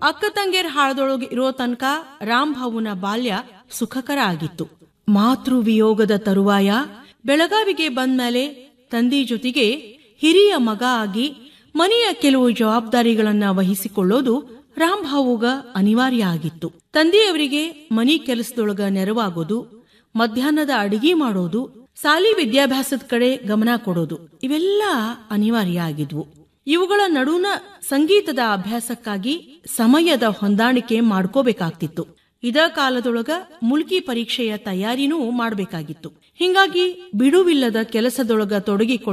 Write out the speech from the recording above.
ಅಕ್ಕ ತಂಗಿಯರ್ ಹಾಳದೊಳಗೆ ಇರೋ ತನಕ ರಾಂಭಾವುನ ಬಾಲ್ಯ ಸುಖಕರ ಆಗಿತ್ತು ಮಾತೃ ವಿಯೋಗದ ತರುವಾಯ ಬೆಳಗಾವಿಗೆ ಬಂದ್ಮೇಲೆ ತಂದೆ ಜೊತೆಗೆ ಹಿರಿಯ ಮಗ ಆಗಿ ಮನೆಯ ಕೆಲವು ಜವಾಬ್ದಾರಿಗಳನ್ನ ವಹಿಸಿಕೊಳ್ಳೋದು ರಾಂಭಾವುಗ ಅನಿವಾರ್ಯ ಆಗಿತ್ತು ತಂದೆಯವರಿಗೆ ಮನಿ ಕೆಲಸದೊಳಗ ನೆರವಾಗೋದು ಮಧ್ಯಾಹ್ನದ ಅಡಿಗೆ ಮಾಡೋದು ಸಾಲಿ ವಿದ್ಯಾಭ್ಯಾಸದ ಕಡೆ ಗಮನ ಕೊಡೋದು ಇವೆಲ್ಲ ಅನಿವಾರ್ಯ ಆಗಿದ್ವು ಇವುಗಳ ನಡುನ ಸಂಗೀತದ ಅಭ್ಯಾಸಕ್ಕಾಗಿ ಸಮಯದ ಹೊಂದಾಣಿಕೆ ಮಾಡ್ಕೋಬೇಕಾಗ್ತಿತ್ತು ಇದ ಕಾಲದೊಳಗ ಮುಲ್ಕಿ ಪರೀಕ್ಷೆಯ ತಯಾರಿನೂ ಮಾಡಬೇಕಾಗಿತ್ತು ಹಿಂಗಾಗಿ ಬಿಡುವಿಲ್ಲದ ಕೆಲಸದೊಳಗ ತೊಡಗಿಕೊಳ್ಳ